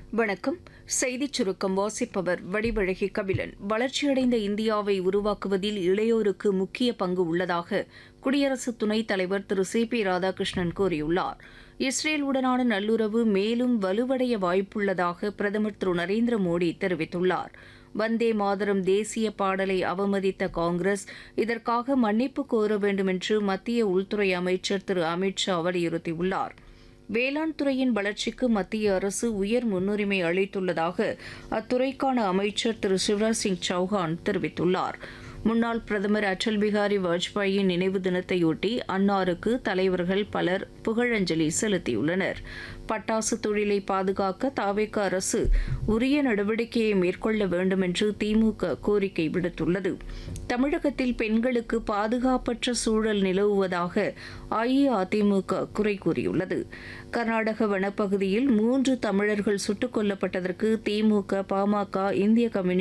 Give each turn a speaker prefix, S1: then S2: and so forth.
S1: வணக்கம் செய்திச் சுருக்கம் வாசிப்பவர் வடிவழகி கபிலன் வளர்ச்சியடைந்த இந்தியாவை உருவாக்குவதில் இளையோருக்கு முக்கிய பங்கு உள்ளதாக குடியரசு துணைத் தலைவர் திரு சி பி ராதாகிருஷ்ணன் கூறியுள்ளார் இஸ்ரேலுடனான நல்லுறவு மேலும் வலுவடைய வாய்ப்புள்ளதாக பிரதமர் திரு நரேந்திர மோடி தெரிவித்துள்ளார் வந்தே மாதரம் தேசிய பாடலை அவமதித்த காங்கிரஸ் இதற்காக மன்னிப்பு கோர வேண்டும் என்று மத்திய உள்துறை அமைச்சர் திரு அமித் ஷா வலியுறுத்தியுள்ளார் வேளாண் துறையின் வளர்ச்சிக்கு மத்திய அரசு உயர் முன்னுரிமை அளித்துள்ளதாக அத்துறைக்கான அமைச்சர் திரு சிவராஜ் சிங் சௌஹான் தெரிவித்துள்ளார் முன்னாள் பிரதமர் அடல் பிகாரி வாஜ்பாயின் நினைவு தினத்தையொட்டி அன்னாருக்கு தலைவர்கள் பலர் புகழஞ்சலி செலுத்தியுள்ளனர் பட்டாசு தொழிலை பாதுகாக்க தாவேக அரசு உரிய நடவடிக்கையை மேற்கொள்ள வேண்டும் என்று திமுக கோரிக்கை விடுத்துள்ளது தமிழகத்தில் பெண்களுக்கு பாதுகாப்பற்ற சூழல் நிலவுவதாக அஇஅதிமுக குறை கூறியுள்ளது கர்நாடக வனப்பகுதியில் மூன்று தமிழர்கள் சுட்டுக் கொல்லப்பட்டதற்கு திமுக பாமக இந்திய கம்யூனிஸ்ட்